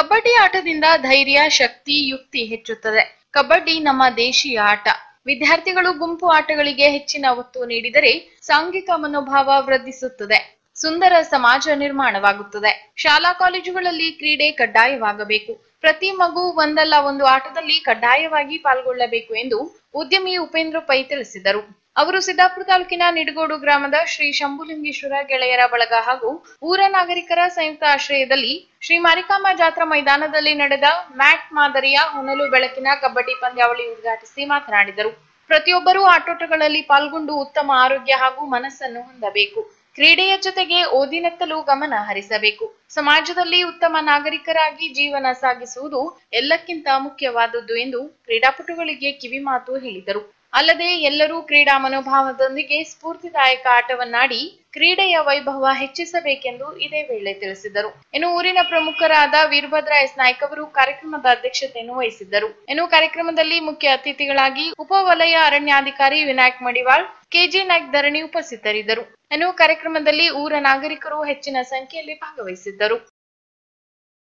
ಕಬಡ್ಡಿ ಆಟದಿಂದ ಧೈರ್ಯ ಶಕ್ತಿ ಯುಕ್ತಿ ಹೆಚ್ಚುತ್ತದೆ ಕಬಡ್ಡಿ ನಮ್ಮ ದೇಶೀಯ ಆಟ ವಿದ್ಯಾರ್ಥಿಗಳು ಗುಂಪು ಆಟಗಳಿಗೆ ಹೆಚ್ಚಿನ ಒತ್ತು ನೀಡಿದರೆ ಸಾಂಘಿಕ ಮನೋಭಾವ ವೃದ್ಧಿಸುತ್ತದೆ ಸುಂದರ ಸಮಾಜ ನಿರ್ಮಾಣವಾಗುತ್ತದೆ ಶಾಲಾ ಕಾಲೇಜುಗಳಲ್ಲಿ ಕ್ರೀಡೆ ಕಡ್ಡಾಯವಾಗಬೇಕು ಪ್ರತಿ ಮಗು ಒಂದಲ್ಲ ಒಂದು ಆಟದಲ್ಲಿ ಕಡ್ಡಾಯವಾಗಿ ಪಾಲ್ಗೊಳ್ಳಬೇಕು ಎಂದು ಉದ್ಯಮಿ ಉಪೇಂದ್ರ ಪೈ ತಿಳಿಸಿದರು ಅವರು ಸಿದ್ದಾಪುರ ತಾಲೂಕಿನ ನಿಡಗೋಡು ಗ್ರಾಮದ ಶ್ರೀ ಶಂಭುಲಿಂಗೇಶ್ವರ ಗೆಳೆಯರ ಬಳಗ ಹಾಗೂ ಊರ ನಾಗರಿಕರ ಸಂಯುಕ್ತ ಆಶ್ರಯದಲ್ಲಿ ಶ್ರೀ ಮಾರಿಕಾಂಬ ಜಾತ್ರಾ ಮೈದಾನದಲ್ಲಿ ನಡೆದ ಮ್ಯಾಟ್ ಮಾದರಿಯ ಹೊನಲು ಬೆಳಕಿನ ಕಬಡ್ಡಿ ಪಂದ್ಯಾವಳಿ ಉದ್ಘಾಟಿಸಿ ಮಾತನಾಡಿದರು ಪ್ರತಿಯೊಬ್ಬರೂ ಆಟೋಟಗಳಲ್ಲಿ ಪಾಲ್ಗೊಂಡು ಉತ್ತಮ ಆರೋಗ್ಯ ಹಾಗೂ ಮನಸ್ಸನ್ನು ಹೊಂದಬೇಕು ಕ್ರೀಡೆಯ ಜೊತೆಗೆ ಓದಿನತ್ತಲೂ ಗಮನ ಹರಿಸಬೇಕು ಸಮಾಜದಲ್ಲಿ ಉತ್ತಮ ನಾಗರಿಕರಾಗಿ ಜೀವನ ಸಾಗಿಸುವುದು ಎಲ್ಲಕ್ಕಿಂತ ಮುಖ್ಯವಾದದ್ದು ಎಂದು ಕ್ರೀಡಾಪಟುಗಳಿಗೆ ಕಿವಿಮಾತು ಹೇಳಿದರು ಅಲ್ಲದೆ ಎಲ್ಲರೂ ಕ್ರೀಡಾ ಮನೋಭಾವದೊಂದಿಗೆ ಸ್ಫೂರ್ತಿದಾಯಕ ಆಟವನ್ನಾಡಿ ಕ್ರೀಡೆಯ ವೈಭವ ಹೆಚ್ಚಿಸಬೇಕೆಂದು ಇದೇ ವೇಳೆ ತಿಳಿಸಿದರು ಇನ್ನು ಊರಿನ ಪ್ರಮುಖರಾದ ವೀರಭದ್ರ ಎಸ್ ನಾಯ್ಕ್ ಅವರು ಕಾರ್ಯಕ್ರಮದ ಅಧ್ಯಕ್ಷತೆಯನ್ನು ವಹಿಸಿದ್ದರು ಇನ್ನು ಕಾರ್ಯಕ್ರಮದಲ್ಲಿ ಮುಖ್ಯ ಅತಿಥಿಗಳಾಗಿ ಉಪವಲಯ ಅರಣ್ಯಾಧಿಕಾರಿ ವಿನಾಯಕ್ ಮಡಿವಾಳ್ ಕೆಜಿ ನಾಯ್ಕ್ ಧರಣಿ ಉಪಸ್ಥಿತರಿದ್ದರು ಇನ್ನು ಕಾರ್ಯಕ್ರಮದಲ್ಲಿ ಊರ ನಾಗರಿಕರು ಹೆಚ್ಚಿನ ಸಂಖ್ಯೆಯಲ್ಲಿ ಭಾಗವಹಿಸಿದ್ದರು